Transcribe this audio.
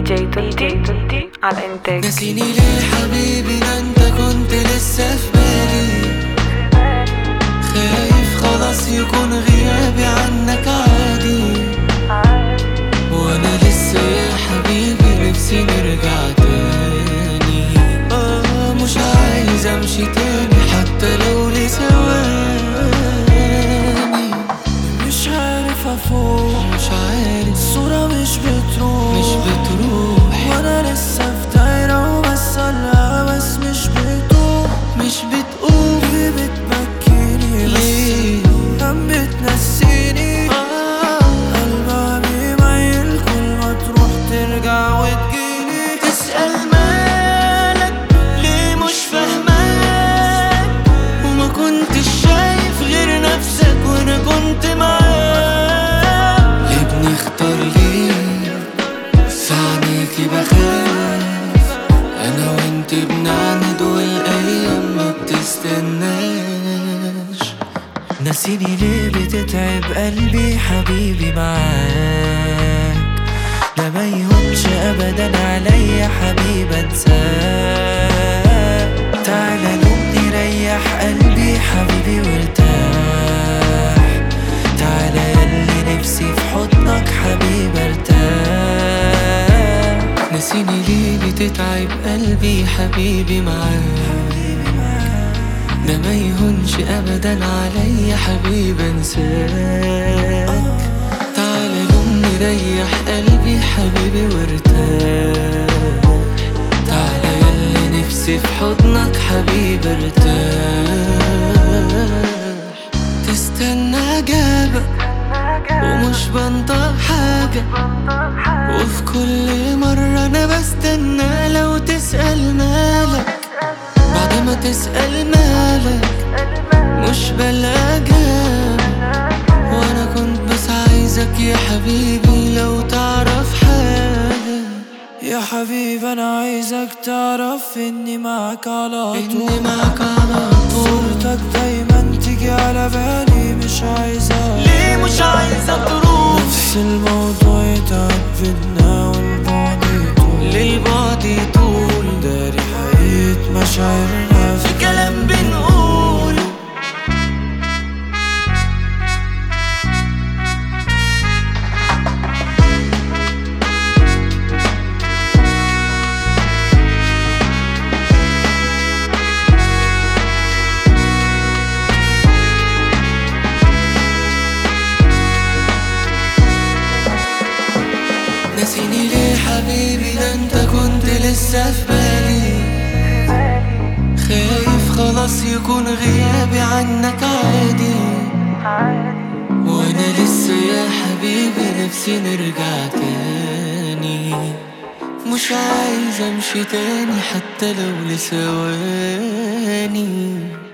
جي توتي على الانتاج نسيني ليه حبيبي ده انت كنت لسه في بالي خايف خلاص يكون غيابي عنك عادي وانا لسه يا حبيبي نفسي نرجع تاني اه مش عايز امشي تاني حتى لو لثواني مش عارف افوق مش عارف الصورة مش بتروح مش بتروح وانا لسه في دايرة وبسألها بس مش بتروح مش بتقوم ليه بتبكيني ليه هم بتنسيني قلبها بيميل كل ما تروح ترجع وتجيني تسأل مالك ليه مش فاهماك وما كنتش شايف غير نفسك وانا كنت معاك ليه بنختار ليه سعنيكي بخاف انا وانت بنعند والايام ما بتستناش نسيني ليه بتتعب قلبي حبيبي معاك ده ما يهونش ابدا عليا حبيب انساك تعالى نوم نريح قلبي حبيبي وارتاح تعالى ياللي نفسي في حضنك حبيبي ارتاح نسيني ليه بتتعب قلبي حبيبي معاك ده ما يهونش ابدا عليا حبيب انساك تعالى نوم نريح قلبي حبيبي وارتاح تعالى ياللي نفسي في حضنك حبيبي ارتاح تستنى اجابك ومش بنطق حاجة وفي كل مرة انا بستنى لو تسأل مالك بعد ما تسأل مالك مش بلاقي جاب وانا كنت بس عايزك يا حبيبي لو تعرف حاجة يا حبيبي انا عايزك تعرف اني معك على اني طول معك على طول صورتك دايما تيجي على بالي مش عايزة ليه مش عايزة تروح نفس الموضوع يتعب بينا والبعد يطول للبعد يطول داري حقيقة مشاعرنا في في كلام بنقوله نسيني ليه حبيبي ده انت كنت لسه في بالي خايف خلاص يكون غيابي عنك عادي وانا لسه يا حبيبي نفسي نرجع تاني مش عايز امشي تاني حتى لو لثواني